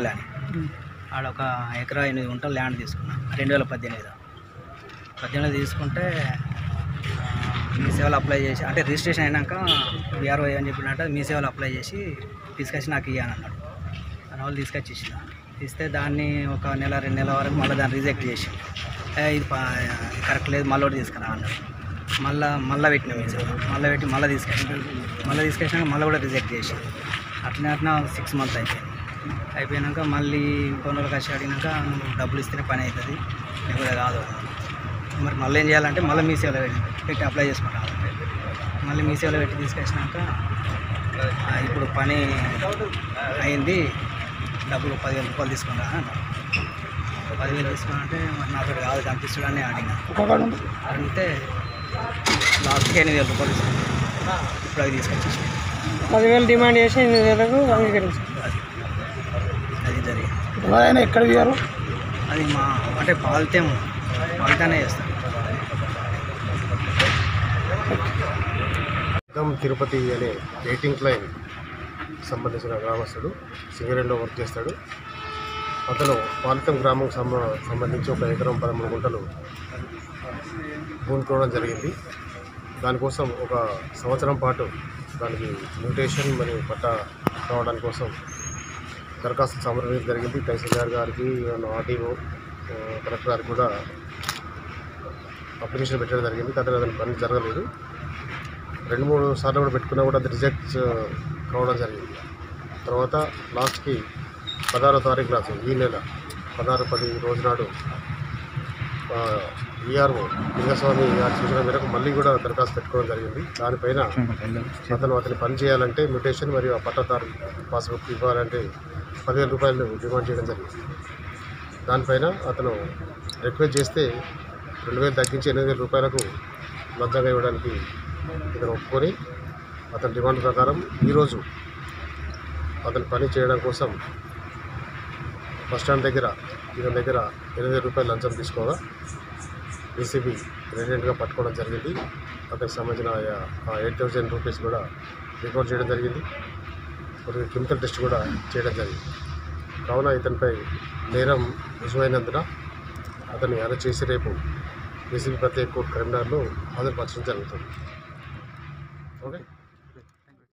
చింతపల్లి అని ఆడ ఒక ఎకరా ఎనిమిది గుంటలు ల్యాండ్ తీసుకున్నా రెండు వేల పద్దెనిమిది పద్దెనిమిది తీసుకుంటే ఆ, మీ సేవలు అప్లై చేసి అంటే రిజిస్ట్రేషన్ అయినాక బీఆర్ఓ అని చెప్పినట్టు మీ సేవలు అప్లై చేసి తీసుకొచ్చి నాకు ఇయ్యాను అన్నాడు దాని వాళ్ళు తీసుకొచ్చి ఇచ్చిన ఇస్తే దాన్ని ఒక నెల రెండు నెలల వరకు మళ్ళీ దాన్ని రిజెక్ట్ చేసి "ఏ, ఇది పా- కరెక్ట్ లేదు మళ్ళీ ఒకటి తీసుకురా అన్నాడు మళ్ళీ మళ్ళీ పెట్టిన మీ సేవలు మళ్ళీ పెట్టి మళ్ళీ తీసుకొచ్చిన మళ్ళీ తీసుకొచ్చినాక మళ్ళీ కూడా రిజెక్ట్ చేసి అట్లనే అట్లా సిక్స్ మంత్స్ అయిపోయింది అయిపోయినాక మళ్ళీ కొన్ని రోజులు వచ్చి అడిగినాక నువ్వు డబ్బులు ఇస్తేనే పని అవుతుంది లేకపోతే కాదు అన్నాడు. మరి మళ్ళీ ఏం చేయాలంటే మళ్ళీ మీ సేవలో పెట్టి పెట్టి అప్లై చేసుకుంటాం మళ్ళీ మీ సేవలో పెట్టి తీసుకొచ్చినాక ఆ, ఇప్పుడు పని అయింది డబ్బులు పదివేల రూపాయలు తీసుకుంటా అన్నాడు పదివేలు తీసుకున్నానంటే మరి నాతో కాదు కనిపిస్తాడని అడిగిన అడిగితే లాస్ట్కి ఎనిమిది వేల రూపాయలు తీసుకున్నాను ఇప్పుడు అవి తీసుకొచ్చి ఇచ్చిన. పదివేలు డిమాండ్ చేసి ఎనిమిది వేలకు అంగీకరించారు అది అది జరిగింది ఎవరైనా ఎక్కడ పోయారు అది మా అంటే పాలితేము పాలితేనే చేస్తాం గమ్ తిరుపతి అనే వెయిటింగ్ లైన్ సంబంధించిన గ్రామస్తుడు సింగరేణిలో వర్క్ చేస్తాడు అతను పాలితం గ్రామం సంబ సంబంధించి ఒక ఎకరం పదమూడు గుంటలు భూమి కొనడం జరిగింది దానికోసం ఒక సంవత్సరం పాటు దానికి మ్యూటేషన్ మరియు పట్టా రావడానికి కోసం దరఖాస్తు సమర్పించడం జరిగింది తహసీల్దార్ గారికి ఆర్డీఓ కలెక్టర్ గారికి కూడా అప్లికేషన్ పెట్టడం జరిగింది కానీ అతని పని జరగలేదు రెండు మూడు సార్లు కూడా పెట్టుకున్నా కూడా అది రిజెక్ట్ కావడం జరిగింది తర్వాత లాస్ట్కి పదహారో తారీఖు రాసు ఈ నెల పదహారు పది రోజు నాడు ఈఆర్ఓ లింగస్వామి గారి సూచన మేరకు మళ్ళీ కూడా దరఖాస్తు పెట్టుకోవడం జరిగింది దానిపైన అతను అతని పని చేయాలంటే మ్యూటేషన్ మరియు ఆ పట్టాదారు పాస్బుక్ ఇవ్వాలంటే పదివేల రూపాయలు డిమాండ్ చేయడం జరిగింది దానిపైన అతను రిక్వెస్ట్ చేస్తే రెండు వేలు తగ్గించి ఎనిమిది వేల రూపాయలకు లంచంగా ఇవ్వడానికి ఇతను ఒప్పుకొని అతని డిమాండ్ ప్రకారం ఈరోజు అతని పని చేయడం కోసం బస్ స్టాండ్ దగ్గర ఇతని దగ్గర ఎనిమిది రూపాయలు లంచం తీసుకోగా ఏసీబీ రెసిడెంట్గా పట్టుకోవడం జరిగింది అతనికి సంబంధించిన ఆ ఎయిట్ థౌజండ్ రూపీస్ కూడా రికవర్ చేయడం జరిగింది మరియు కెమికల్ టెస్ట్ కూడా చేయడం జరిగింది కావున ఇతనిపై నేరం రుజువైనందున అతన్ని అరెస్ట్ చేసి రేపు ఏసీబీ ప్రత్యేక కోర్టు కరీంనగర్లో హాజరుపరచడం జరుగుతుంది ఓకే